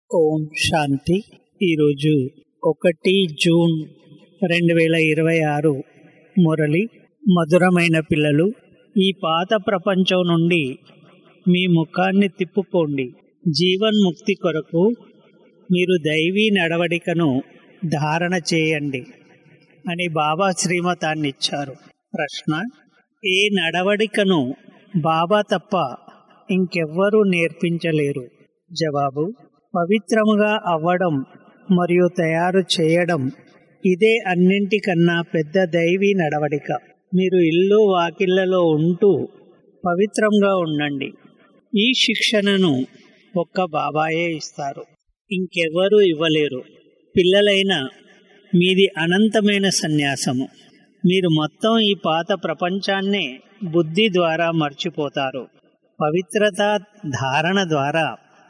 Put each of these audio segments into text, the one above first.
ఓం శాంతి ఈరోజు ఒకటి జూన్ రెండు వేల ఇరవై ఆరు మురళి మధురమైన పిల్లలు ఈ పాత ప్రపంచం నుండి మీ ముఖాన్ని తిప్పుకోండి జీవన్ముక్తి కొరకు మీరు దైవీ నడవడికను ధారణ చేయండి అని బాబా శ్రీమతాన్ని ఇచ్చారు ప్రశ్న ఏ నడవడికను బాబా తప్ప ఇంకెవ్వరూ నేర్పించలేరు జవాబు పవిత్రముగా అవ్వడం మరియు తయారు చేయడం ఇదే అన్నింటికన్నా పెద్ద దైవీ నడవడిక మీరు ఇల్లు వాకిళ్లలో ఉంటూ పవిత్రంగా ఉండండి ఈ శిక్షణను ఒక్క బాబాయే ఇస్తారు ఇంకెవ్వరూ ఇవ్వలేరు పిల్లలైన మీది అనంతమైన సన్యాసము మీరు మొత్తం ఈ పాత ప్రపంచాన్నే బుద్ధి ద్వారా మర్చిపోతారు పవిత్రత ధారణ ద్వారా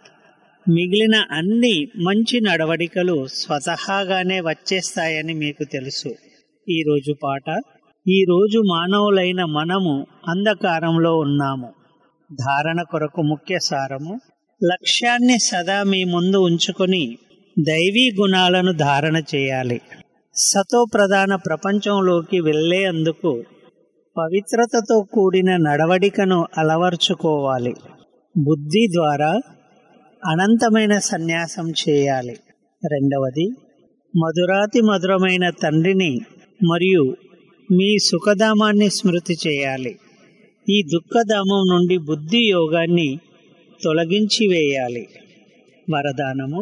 మిగిలిన అన్ని మంచి నడవడికలు స్వతహాగానే వచ్చేస్తాయని మీకు తెలుసు ఈరోజు పాట ఈరోజు మానవులైన మనము అంధకారంలో ఉన్నాము ధారణ కొరకు ముఖ్య సారము లక్ష్యాన్ని సదా మీ ముందు ఉంచుకొని దైవీ గుణాలను ధారణ చేయాలి సతో ప్రధాన ప్రపంచంలోకి వెళ్లేందుకు పవిత్రతతో కూడిన నడవడికను అలవర్చుకోవాలి బుద్ధి ద్వారా అనంతమైన సన్యాసం చేయాలి రెండవది మధురాతి మధురమైన తండ్రిని మరియు మీ సుఖధామాన్ని స్మృతి చేయాలి ఈ దుఃఖధామం నుండి బుద్ధి యోగాన్ని తొలగించి వేయాలి వరదానము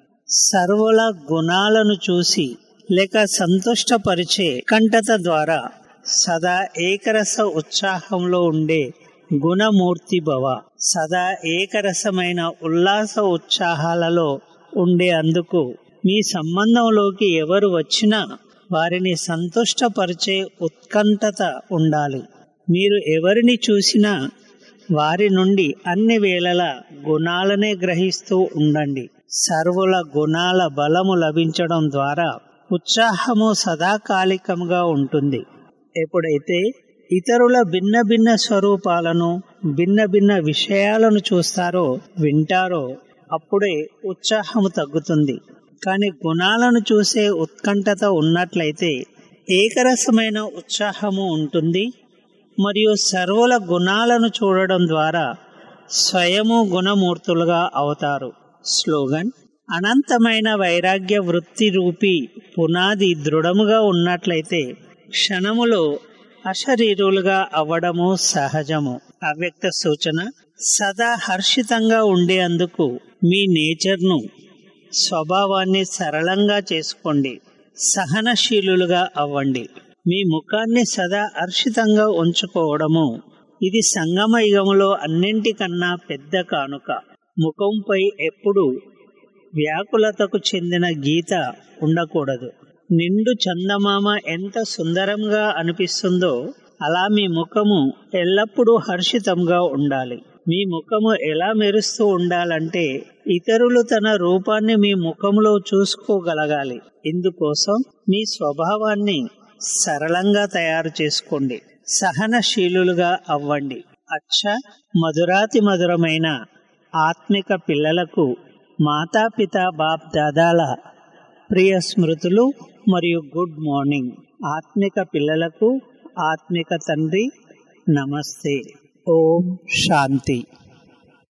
సర్వుల గుణాలను చూసి లేక సంతుష్టపరిచే కంఠత ద్వారా సదా ఏకరస ఉత్సాహంలో ఉండే గుణమూర్తి భవ సదా ఏకరసమైన ఉల్లాస ఉత్సాహాలలో ఉండే అందుకు మీ సంబంధంలోకి ఎవరు వచ్చినా వారిని సంతుష్టపరిచే ఉత్కంఠత ఉండాలి మీరు ఎవరిని చూసినా వారి నుండి అన్ని వేళలా గుణాలనే గ్రహిస్తూ ఉండండి సర్వుల గుణాల బలము లభించడం ద్వారా ఉత్సాహము సదాకాలికంగా ఉంటుంది ఎప్పుడైతే ఇతరుల భిన్న భిన్న స్వరూపాలను భిన్న భిన్న విషయాలను చూస్తారో వింటారో అప్పుడే ఉత్సాహము తగ్గుతుంది కానీ గుణాలను చూసే ఉత్కంఠత ఉన్నట్లయితే ఏకరసమైన ఉత్సాహము ఉంటుంది మరియు సర్వుల గుణాలను చూడడం ద్వారా స్వయము గుణమూర్తులుగా అవుతారు స్లోగన్ అనంతమైన వైరాగ్య వృత్తి రూపి పునాది దృఢముగా ఉన్నట్లయితే క్షణములో అశరీరులుగా అవ్వడము సహజము అవ్యక్త సూచన సదా హర్షితంగా ఉండేందుకు మీ నేచర్ను స్వభావాన్ని సరళంగా చేసుకోండి సహనశీలులుగా అవ్వండి మీ ముఖాన్ని సదా హర్షితంగా ఉంచుకోవడము ఇది సంగమయుగములో అన్నింటికన్నా పెద్ద కానుక ముఖంపై ఎప్పుడు వ్యాకులతకు చెందిన గీత ఉండకూడదు నిండు చందమామ ఎంత సుందరంగా అనిపిస్తుందో అలా మీ ముఖము ఎల్లప్పుడూ హర్షితంగా ఉండాలి మీ ముఖము ఎలా మెరుస్తూ ఉండాలంటే ఇతరులు తన రూపాన్ని మీ ముఖంలో చూసుకోగలగాలి ఇందుకోసం మీ స్వభావాన్ని సరళంగా తయారు చేసుకోండి సహనశీలులుగా అవ్వండి అచ్చ మధురాతి మధురమైన ఆత్మిక పిల్లలకు మాతాపిత బాప్ దాదాల ప్రియ స్మృతులు మరియు గుడ్ మార్నింగ్ ఆత్మిక పిల్లలకు ఆత్మిక తండ్రి నమస్తే ఓం శాంతి